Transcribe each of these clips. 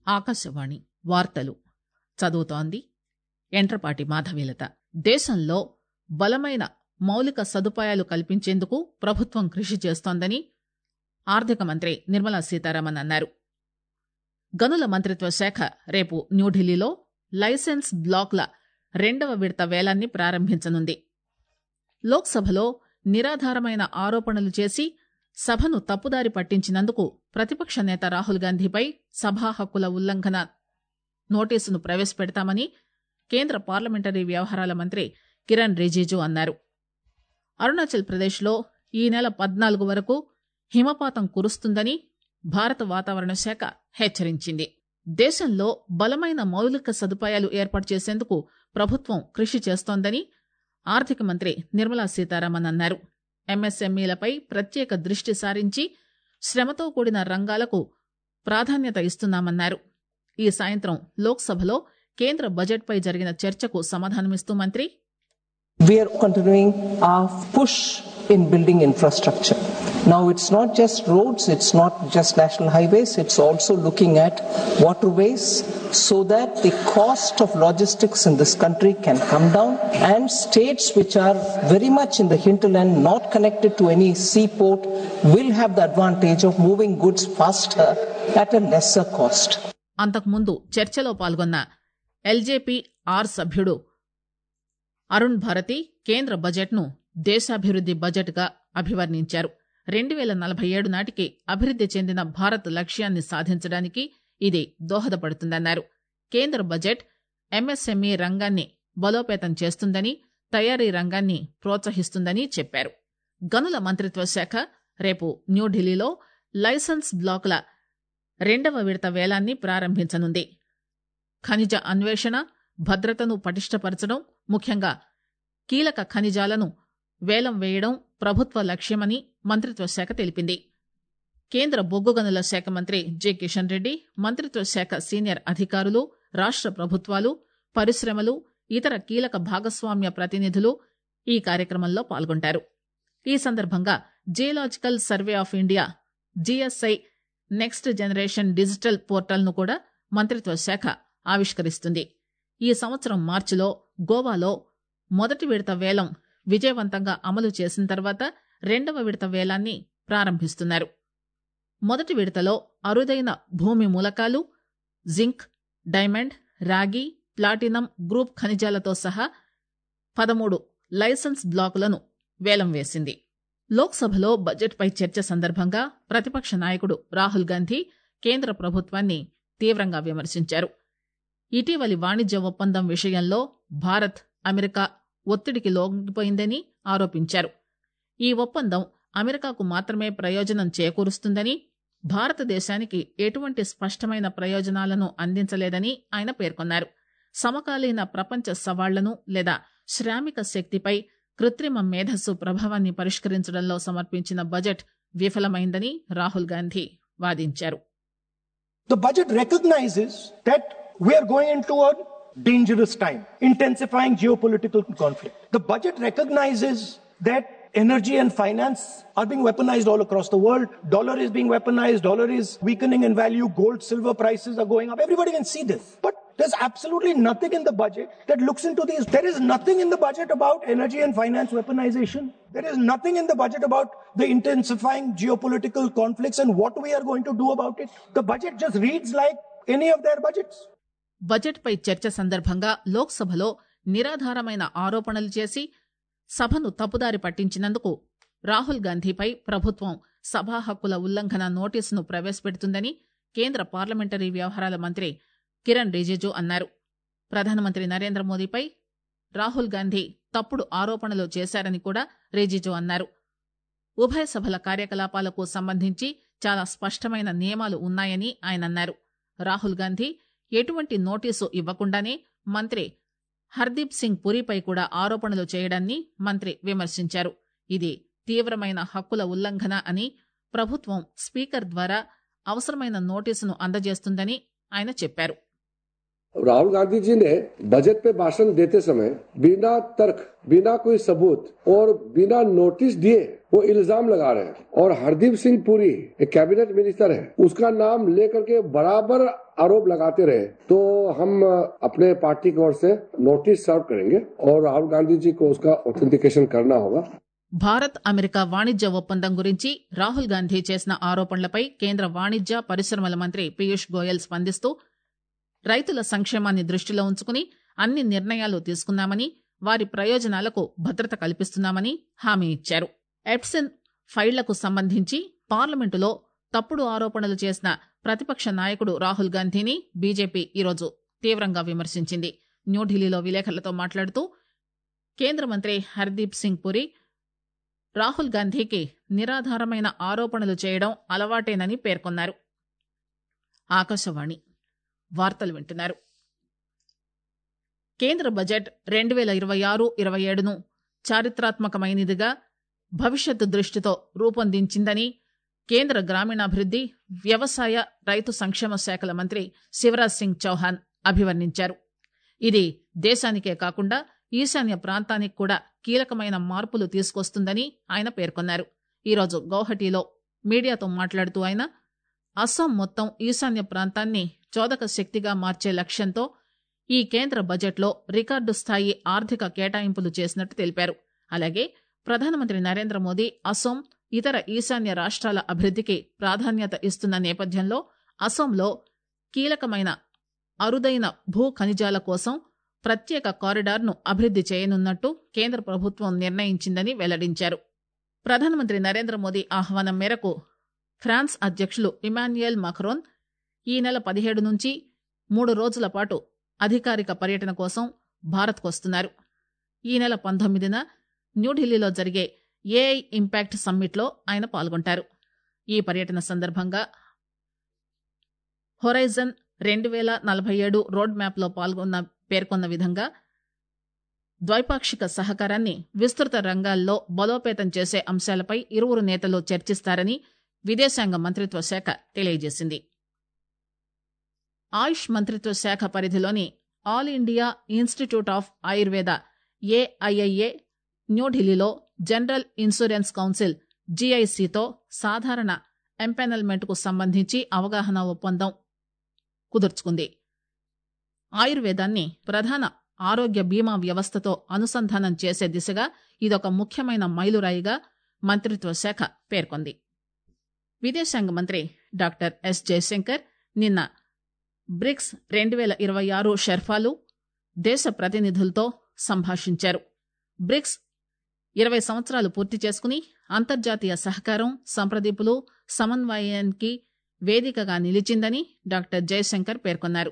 ఆకాశవాణి వార్తలు చదువుతోంది ఎంట్రపాటి మాధవీలత దేశంలో బలమైన మౌలిక సదుపాయాలు కల్పించేందుకు ప్రభుత్వం కృషి చేస్తోందని ఆర్థిక మంత్రి నిర్మలా సీతారామన్ అన్నారు గనుల మంత్రిత్వ శాఖ రేపు న్యూఢిల్లీలో లైసెన్స్ బ్లాక్ల రెండవ విడత వేలాన్ని ప్రారంభించనుంది లోక్సభలో నిరాధారమైన ఆరోపణలు చేసి సభను తప్పుదారి పట్టించినందుకు ప్రతిపక్ష నేత రాహుల్ గాంధీపై సభా హక్కుల ఉల్లంఘన నోటీసును ప్రవేశపెడతామని కేంద్ర పార్లమెంటరీ వ్యవహారాల మంత్రి కిరణ్ రిజిజు అన్నారు అరుణాచల్ ప్రదేశ్లో ఈ నెల పద్నాలుగు వరకు హిమపాతం కురుస్తుందని భారత వాతావరణ శాఖ హెచ్చరించింది దేశంలో బలమైన మౌలిక సదుపాయాలు ఏర్పాటు చేసేందుకు ప్రభుత్వం కృషి చేస్తోందని ఆర్థిక మంత్రి నిర్మలా సీతారామన్ అన్నారు ఎంఎస్ఎంఈలపై ప్రత్యేక దృష్టి సారించి శ్రమతో కూడిన రంగాలకు ప్రాధాన్యత ఇస్తున్నామన్నారు ఈ సాయంత్రం లోక్సభలో కేంద్ర బడ్జెట్పై జరిగిన చర్చకు సమాధానమిస్తూ మంత్రి We are continuing our push in building infrastructure. Now it's not just roads, it's not just national highways, it's also looking at waterways so that the cost of logistics in this country can come down and states which are very much in the hinterland, not connected to any seaport, will have the advantage of moving goods faster at a lesser cost. అంతకుముందు చర్చలో పాల్గొన్న LJP are సభ్యుడు అరుణ్ భారతి కేంద్ర బడ్జెట్ను దేశాభివృద్ది బడ్జెట్గా అభివర్ణించారు రెండు వేల నలభై ఏడు నాటికి అభివృద్ది చెందిన భారత్ లక్ష్యాన్ని సాధించడానికి ఇది దోహదపడుతుందన్నారు కేంద్ర బడ్జెట్ ఎంఎస్ఎంఈ రంగాన్ని బలోపేతం చేస్తుందని తయారీ రంగాన్ని ప్రోత్సహిస్తుందని చెప్పారు గనుల మంత్రిత్వ శాఖ రేపు న్యూఢిల్లీలో లైసెన్స్ బ్లాకుల రెండవ విడత వేలాన్ని ప్రారంభించనుంది ఖనిజ అన్వేషణ భద్రతను పటిష్టపరచడం ముఖ్యంగా కీలక ఖనిజాలను వేలం వేయడం ప్రభుత్వ లక్ష్యమని మంత్రిత్వ శాఖ తెలిపింది కేంద్ర బొగ్గు గనుల శాఖ మంత్రి జె కిషన్ రెడ్డి మంత్రిత్వ శాఖ సీనియర్ అధికారులు రాష్ట ప్రభుత్వాలు పరిశ్రమలు ఇతర కీలక భాగస్వామ్య ప్రతినిధులు ఈ కార్యక్రమంలో పాల్గొంటారు ఈ సందర్భంగా geological survey of India GSI next generation digital పోర్టల్ను కూడా మంత్రిత్వ శాఖ ఆవిష్కరిస్తుంది ఈ సంవత్సరం మార్చిలో గోవాలో మొదటి విడత వేలం విజయవంతంగా అమలు చేసిన తర్వాత రెండవ విడత వేలాన్ని ప్రారంభిస్తున్నారు మొదటి విడతలో అరుదైన భూమి మూలకాలు జింక్ డైమండ్ రాగి ప్లాటినం గ్రూప్ ఖనిజాలతో సహా పదమూడు లైసెన్స్ బ్లాకులను వేలం వేసింది లోక్సభలో బడ్జెట్పై చర్చ సందర్భంగా ప్రతిపక్ష నాయకుడు రాహుల్ గాంధీ కేంద్ర ప్రభుత్వాన్ని తీవ్రంగా విమర్శించారు ఇటీవలి వాణిజ్య ఒప్పందం విషయంలో భారత్ అమెరికా ఒత్తిడికి లొంగిపోయిందని ఆరోపించారు ఈ ఒప్పందం అమెరికాకు మాత్రమే ప్రయోజనం చేకూరుస్తుందని భారతదేశానికి ఎటువంటి స్పష్టమైన ప్రయోజనాలను అందించలేదని ఆయన పేర్కొన్నారు సమకాలీన ప్రపంచ సవాళ్లను లేదా శ్రామిక శక్తిపై కృత్రిమ మేధస్సు ప్రభావాన్ని పరిష్కరించడంలో సమర్పించిన బడ్జెట్ విఫలమైందని రాహుల్ గాంధీ వాదించారు The budget recognizes that we are going into a dangerous time, intensifying geopolitical conflict. The budget recognizes that energy and finance are being weaponized all across the world. Dollar is being weaponized, dollar is weakening in value, gold, silver prices are going up. Everybody can see this. But there's absolutely nothing in the budget that looks into these. There is nothing in the budget about energy and finance weaponization. There is nothing in the budget about the intensifying geopolitical conflicts and what we are going to do about it. The budget just reads like any of their budgets. బడ్జెట్పై చర్చ సందర్భంగా లోక్సభలో నిరాధారమైన ఆరోపణలు చేసి సభను తప్పుదారి పట్టించినందుకు రాహుల్ గాంధీపై ప్రభుత్వం సభా హక్కుల ఉల్లంఘన నోటీసును ప్రవేశపెడుతుందని కేంద్ర పార్లమెంటరీ వ్యవహారాల మంత్రి కిరణ్ రిజిజు అన్నారు ప్రధానమంత్రి నరేంద్ర మోదీపై రాహుల్ గాంధీ తప్పుడు ఆరోపణలు చేశారని కూడా రిజిజు అన్నారు ఉభయ సభల కార్యకలాపాలకు సంబంధించి చాలా స్పష్టమైన నియమాలు ఉన్నాయని ఆయన అన్నారు రాహుల్ గాంధీ ఎటువంటి నోటీసు ఇవ్వకుండానే మంత్రి హర్దీప్ సింగ్ పురిపై కూడా ఆరోపణలు చేయడాన్ని మంత్రి విమర్శించారు ఇది తీవ్రమైన హక్కుల ఉల్లంఘన అని ప్రభుత్వం స్పీకర్ ద్వారా అవసరమైన నోటీసును అందజేస్తుందని ఆయన చెప్పారు राहुल गांधी जी ने बजट पे भाषण देते समय बिना तर्क बिना कोई सबूत और बिना नोटिस दिए वो इल्जाम लगा रहे हैं और हरदीप सिंह पुरी एक कैबिनेट मिनिस्टर है उसका नाम लेकर के बराबर आरोप लगाते रहे तो हम अपने पार्टी की ओर से नोटिस सर्व करेंगे और राहुल गांधी जी को उसका ऑथेंटिकेशन करना होगा భారత్ అమెరికా వాణిజ్య ఒప్పందం గురించి రాహుల్ గాంధీ చేసిన ఆరోపణలపై కేంద్ర వాణిజ్య పరిశ్రమల మంత్రి పీయూష్ గోయల్ స్పందిస్తూ రైతుల సంక్షేమాన్ని దృష్టిలో ఉంచుకుని అన్ని నిర్ణయాలు తీసుకున్నామని వారి ప్రయోజనాలకు భద్రత కల్పిస్తున్నామని హామీ ఇచ్చారు ఎప్సెన్ ఫైళ్లకు సంబంధించి పార్లమెంటులో తప్పుడు ఆరోపణలు చేసిన ప్రతిపక్ష నాయకుడు రాహుల్ గాంధీని బీజేపీ ఈరోజు తీవ్రంగా విమర్శించింది న్యూఢిల్లీలో విలేకరులతో మాట్లాడుతూ కేంద్ర మంత్రి హర్దీప్ సింగ్ పురి రాహుల్ గాంధీకి నిరాధారమైన ఆరోపణలు చేయడం అలవాటేనని పేర్కొన్నారు ఆకాశవాణి వార్తలు వింటున్నారు కేంద్ర బడ్జెట్ రెండు వేల ఇరవై ఆరు ఇరవై ఏడును చారిత్రాత్మకమైనదిగా భవిష్యత్తు దృష్టితో రూపొందించిందని కేంద్ర గ్రామీణాభివృద్ది వ్యవసాయ రైతు సంక్షేమ శాఖల మంత్రి శివరాజ్ సింగ్ చౌహాన్ అభివర్ణించారు ఇది దేశానికే కాకుండా ఈశాన్య ప్రాంతానికి కూడా కీలకమైన మార్పులు తీసుకొస్తుందని ఆయన పేర్కొన్నారు ఈరోజు గౌహటిలో మీడియాతో మాట్లాడుతూ ఆయన అస్సాం మొత్తం ఈశాన్య ప్రాంతాన్ని చోదక శక్తిగా మార్చే లక్ష్యంతో ఈ కేంద్ర బడ్జెట్లో రికార్డు స్థాయి ఆర్థిక కేటాయింపులు చేసినట్టు తెలిపారు అలాగే ప్రధానమంత్రి నరేంద్ర మోదీ అస్సాం ఇతర ఈశాన్య రాష్ట్రాల అభివృద్ధికి ప్రాధాన్యత ఇస్తున్న నేపథ్యంలో అస్సాంలో కీలకమైన అరుదైన భూ ఖనిజాల కోసం ప్రత్యేక కారిడార్ను అభివృద్ది చేయనున్నట్టు కేంద్ర ప్రభుత్వం నిర్ణయించిందని వెల్లడించారు ప్రధానమంత్రి నరేంద్ర మోదీ ఆహ్వానం మేరకు ఫ్రాన్స్ అధ్యక్షులు ఇమాన్యుయల్ మక్రోన్ ఈ నెల పదిహేడు నుంచి మూడు రోజుల పాటు అధికారిక పర్యటన కోసం భారత్కు వస్తున్నారు ఈ నెల పంతొమ్మిదిన న్యూఢిల్లీలో జరిగే ఏఐ ఇంపాక్ట్ సమ్మిట్లో ఆయన పాల్గొంటారు ఈ పర్యటన సందర్భంగా హొరైజన్ రెండు వేల నలభై ఏడు రోడ్ మ్యాప్లో పాల్గొన్న పేర్కొన్న విధంగా ద్వైపాక్షిక సహకారాన్ని విస్తృత రంగాల్లో బలోపేతం చేసే అంశాలపై ఇరువురు నేతలు చర్చిస్తారని విదేశాంగ మంత్రిత్వ శాఖ తెలియజేసింది ఆయుష్ మంత్రిత్వ శాఖ పరిధిలోని all India institute of Ayurveda AIIA న్యూఢిల్లీలో జనరల్ ఇన్సూరెన్స్ కౌన్సిల్ జీఐసీతో సాధారణ ఎంపానల్మెంట్కు సంబంధించి అవగాహన ఒప్పందం కుదుర్చుకుంది ఆయుర్వేదాన్ని ప్రధాన ఆరోగ్య బీమా వ్యవస్థతో అనుసంధానం చేసే దిశగా ఇదొక ముఖ్యమైన మైలురాయిగా మంత్రిత్వ శాఖ పేర్కొంది విదేశాంగ మంత్రి డాక్టర్ ఎస్ జయశంకర్ నిన్న బ్రిక్స్ రెండు వేల ఇరవై ఆరు షెర్ఫాలు దేశ ప్రతినిధులతో సంభాషించారు బ్రిక్స్ ఇరవై సంవత్సరాలు పూర్తి చేసుకుని అంతర్జాతీయ సహకారం సంప్రదింపులు సమన్వయానికి వేదికగా నిలిచిందని డాక్టర్ జయశంకర్ పేర్కొన్నారు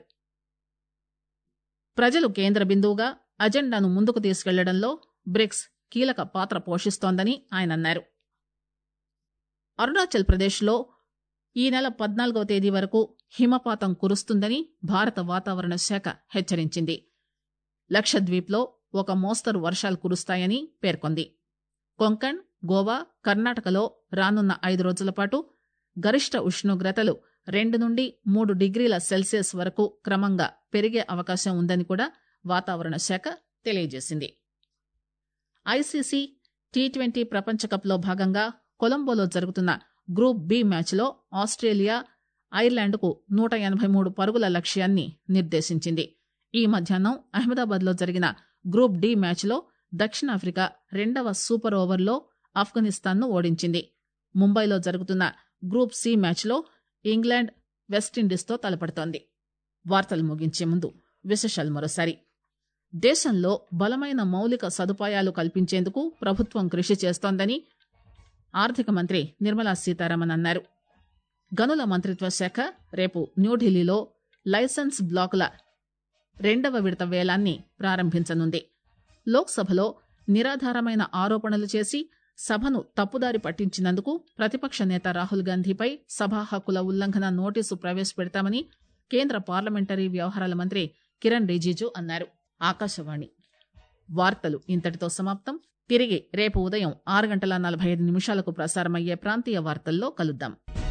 ప్రజలు కేంద్ర బిందువుగా అజెండాను ముందుకు తీసుకెళ్లడంలో బ్రిక్స్ కీలక పాత్ర పోషిస్తోందని ఆయన అన్నారు అరుణాచల్ ప్రదేశ్లో ఈ నెల పద్నాలుగవ తేదీ వరకు హిమపాతం కురుస్తుందని భారత వాతావరణ శాఖ హెచ్చరించింది లక్షద్వీప్లో ఒక మోస్తరు వర్షాలు కురుస్తాయని పేర్కొంది కొంకణ్ గోవా కర్ణాటకలో రానున్న ఐదు రోజుల పాటు గరిష్ట ఉష్ణోగ్రతలు రెండు నుండి మూడు డిగ్రీల సెల్సియస్ వరకు క్రమంగా పెరిగే అవకాశం ఉందని కూడా వాతావరణ శాఖ తెలియజేసింది ఐసీసీ టీ ట్వంటీ ప్రపంచ కప్లో భాగంగా కొలంబోలో జరుగుతున్న గ్రూప్ బి మ్యాచ్లో ఆస్ట్రేలియా ఐర్లాండ్కు నూట ఎనభై మూడు పరుగుల లక్ష్యాన్ని నిర్దేశించింది ఈ మధ్యాహ్నం అహ్మదాబాద్లో జరిగిన గ్రూప్ డి మ్యాచ్లో దక్షిణాఫ్రికా రెండవ సూపర్ ఓవర్లో ఆఫ్ఘనిస్తాన్ను ఓడించింది ముంబైలో జరుగుతున్న గ్రూప్ సి మ్యాచ్లో ఇంగ్లాండ్ వెస్టిండీస్తో తలపడుతోంది వార్తలు ముగించే ముందు విశేషాలు మరోసారి దేశంలో బలమైన మౌలిక సదుపాయాలు కల్పించేందుకు ప్రభుత్వం కృషి చేస్తోందని ఆర్థిక మంత్రి నిర్మలా సీతారామన్ అన్నారు గనుల మంత్రిత్వ శాఖ రేపు న్యూఢిల్లీలో లైసెన్స్ బ్లాకుల రెండవ విడత వేలాన్ని ప్రారంభించనుంది లోక్సభలో నిరాధారమైన ఆరోపణలు చేసి సభను తప్పుదారి పట్టించినందుకు ప్రతిపక్ష నేత రాహుల్ గాంధీపై సభా హక్కుల ఉల్లంఘన నోటీసు ప్రవేశపెడతామని కేంద్ర పార్లమెంటరీ వ్యవహారాల మంత్రి కిరణ్ రిజిజు అన్నారు ఆకాశవాణి వార్తలు ఇంతటితో సమాప్తం తిరిగి రేపు ఉదయం ఆరు గంటల నలభై ఐదు నిమిషాలకు ప్రసారమయ్యే ప్రాంతీయ వార్తల్లో కలుద్దాం